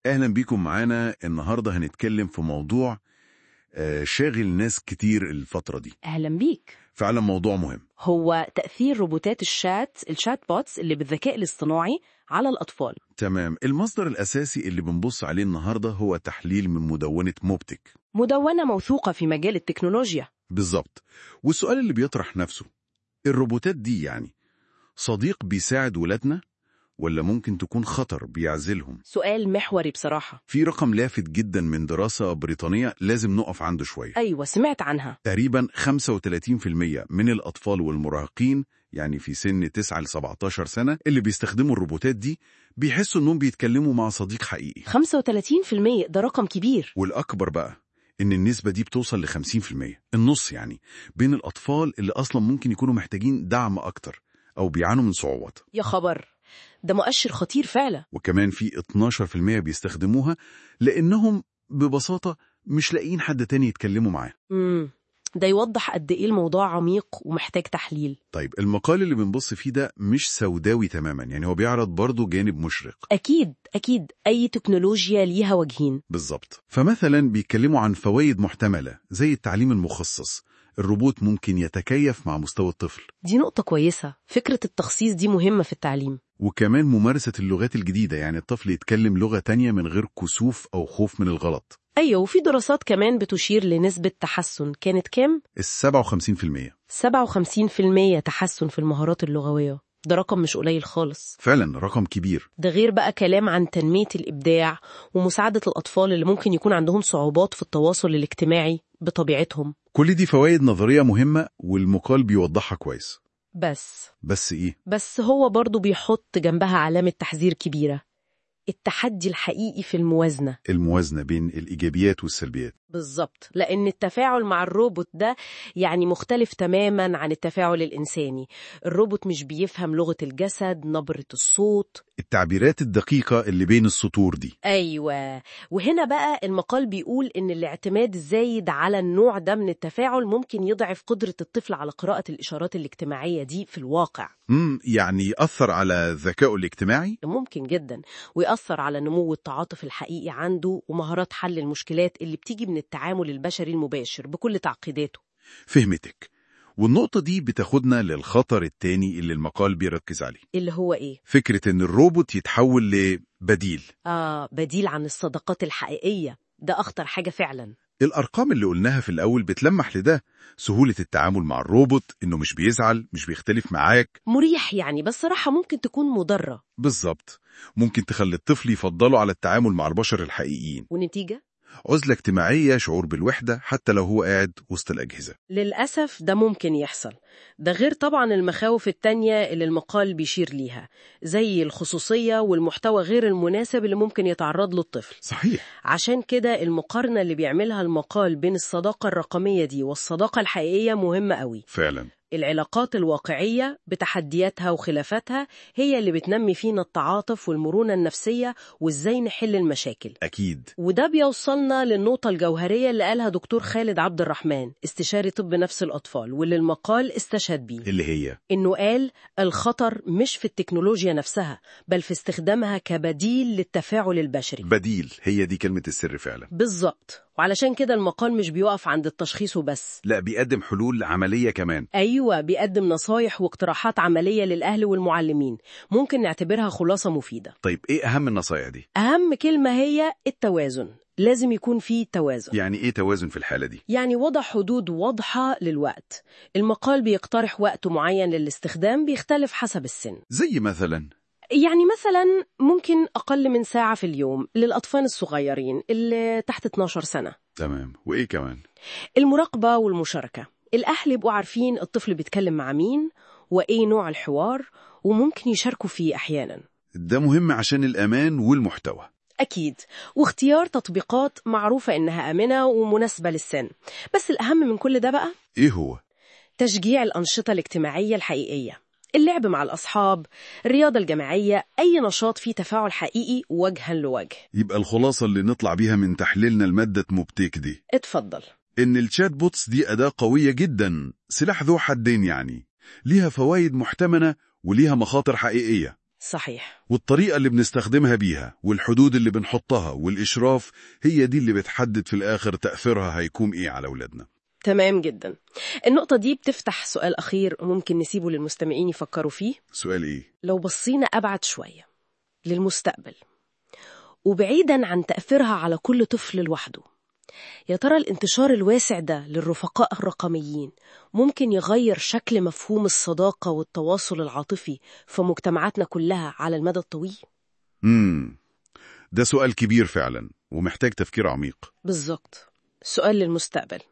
أهلا بيكم معانا النهاردة هنتكلم في موضوع آه، شاغل ناس كتير الفترة دي أهلا بيك فعلا موضوع مهم هو تأثير روبوتات الشات الشات بوتس اللي بالذكاء الاصطناعي على الأطفال تمام المصدر الأساسي اللي بنبص عليه النهاردة هو تحليل من مدونة موبتك مدونة موثوقة في مجال التكنولوجيا بالظبط والسؤال اللي بيطرح نفسه الروبوتات دي يعني صديق بيساعد ولادنا ولا ممكن تكون خطر بيعزلهم سؤال محوري بصراحة في رقم لافت جدا من دراسة بريطانية لازم نقف عنده شوية أيوة سمعت عنها تقريبا 35% من الأطفال والمراهقين يعني في سن 9 ل 17 سنة اللي بيستخدموا الروبوتات دي بيحسوا إنهم بيتكلموا مع صديق حقيقي 35% ده رقم كبير والأكبر بقى إن النسبة دي بتوصل ل 50% النص يعني بين الأطفال اللي أصلا ممكن يكونوا محتاجين دعم أكتر أو بيعانوا من صعوبات يا خبر ده مؤشر خطير فعلا وكمان في 12% بيستخدموها لأنهم ببساطة مش لاقيين حد تاني يتكلموا معاه مم. ده يوضح قد إيه الموضوع عميق ومحتاج تحليل طيب المقال اللي بنبص فيه ده مش سوداوي تماما يعني هو بيعرض برضه جانب مشرق أكيد أكيد أي تكنولوجيا ليها وجهين بالظبط فمثلا بيتكلموا عن فوائد محتملة زي التعليم المخصص الروبوت ممكن يتكيف مع مستوى الطفل دي نقطة كويسة فكرة التخصيص دي مهمة في التعليم وكمان ممارسة اللغات الجديدة يعني الطفل يتكلم لغة تانية من غير كسوف أو خوف من الغلط أيوة وفي دراسات كمان بتشير لنسبة تحسن كانت كام؟ ال 57% 57% تحسن في المهارات اللغوية ده رقم مش قليل خالص فعلا رقم كبير ده غير بقى كلام عن تنمية الإبداع ومساعدة الأطفال اللي ممكن يكون عندهم صعوبات في التواصل الاجتماعي بطبيعتهم كل دي فوائد نظرية مهمة والمقال بيوضحها كويس بس بس إيه؟ بس هو برضو بيحط جنبها علامة تحذير كبيرة التحدي الحقيقي في الموازنة الموازنة بين الإيجابيات والسلبيات بالظبط لأن التفاعل مع الروبوت ده يعني مختلف تماما عن التفاعل الإنساني الروبوت مش بيفهم لغة الجسد نبرة الصوت التعبيرات الدقيقة اللي بين السطور دي أيوة وهنا بقى المقال بيقول إن الاعتماد الزايد على النوع ده من التفاعل ممكن يضعف قدرة الطفل على قراءة الإشارات الاجتماعية دي في الواقع امم يعني يأثر على ذكائه الاجتماعي؟ ممكن جدا ويأثر على نمو التعاطف الحقيقي عنده ومهارات حل المشكلات اللي بتيجي من التعامل البشري المباشر بكل تعقيداته فهمتك والنقطة دي بتاخدنا للخطر التاني اللي المقال بيركز عليه اللي هو إيه؟ فكرة إن الروبوت يتحول لبديل آه بديل عن الصداقات الحقيقية ده أخطر حاجة فعلا الأرقام اللي قلناها في الأول بتلمح لده سهولة التعامل مع الروبوت إنه مش بيزعل مش بيختلف معاك مريح يعني بس صراحة ممكن تكون مضرة بالظبط ممكن تخلي الطفل يفضله على التعامل مع البشر الحقيقيين ونتيجة؟ عزلة اجتماعية شعور بالوحدة حتى لو هو قاعد وسط الأجهزة للأسف ده ممكن يحصل ده غير طبعا المخاوف التانية اللي المقال بيشير ليها زي الخصوصية والمحتوى غير المناسب اللي ممكن يتعرض له الطفل صحيح عشان كده المقارنة اللي بيعملها المقال بين الصداقة الرقمية دي والصداقة الحقيقية مهمة قوي فعلا العلاقات الواقعية بتحدياتها وخلافاتها هي اللي بتنمي فينا التعاطف والمرونة النفسية وإزاي نحل المشاكل أكيد وده بيوصلنا للنقطة الجوهرية اللي قالها دكتور خالد عبد الرحمن استشاري طب نفس الأطفال واللي المقال استشهد بيه اللي هي إنه قال الخطر مش في التكنولوجيا نفسها بل في استخدامها كبديل للتفاعل البشري بديل هي دي كلمة السر فعلا بالظبط وعلشان كده المقال مش بيقف عند التشخيص وبس لا بيقدم حلول عملية كمان أيوة بيقدم نصايح واقتراحات عملية للأهل والمعلمين ممكن نعتبرها خلاصة مفيدة طيب إيه أهم النصايح دي؟ أهم كلمة هي التوازن لازم يكون في توازن يعني إيه توازن في الحالة دي؟ يعني وضع حدود واضحة للوقت المقال بيقترح وقت معين للاستخدام بيختلف حسب السن زي مثلا يعني مثلا ممكن أقل من ساعة في اليوم للأطفال الصغيرين اللي تحت 12 سنة تمام وإيه كمان؟ المراقبة والمشاركة الأهل يبقوا عارفين الطفل بيتكلم مع مين وإيه نوع الحوار وممكن يشاركوا فيه أحيانا ده مهم عشان الأمان والمحتوى أكيد واختيار تطبيقات معروفة إنها آمنة ومناسبة للسن بس الأهم من كل ده بقى إيه هو؟ تشجيع الأنشطة الاجتماعية الحقيقية اللعب مع الأصحاب الرياضة الجماعية أي نشاط فيه تفاعل حقيقي وجها لوجه يبقى الخلاصة اللي نطلع بيها من تحليلنا المادة موبتيك دي اتفضل إن الشات بوتس دي أداة قوية جدا سلاح ذو حدين يعني ليها فوائد محتمنة وليها مخاطر حقيقية صحيح والطريقة اللي بنستخدمها بيها والحدود اللي بنحطها والإشراف هي دي اللي بتحدد في الآخر تأثيرها هيكون إيه على أولادنا تمام جدا النقطة دي بتفتح سؤال أخير ممكن نسيبه للمستمعين يفكروا فيه سؤال إيه؟ لو بصينا أبعد شوية للمستقبل وبعيدا عن تأثيرها على كل طفل لوحده يا ترى الانتشار الواسع ده للرفقاء الرقميين ممكن يغير شكل مفهوم الصداقة والتواصل العاطفي في مجتمعاتنا كلها على المدى الطويل؟ مم. ده سؤال كبير فعلا ومحتاج تفكير عميق بالظبط سؤال للمستقبل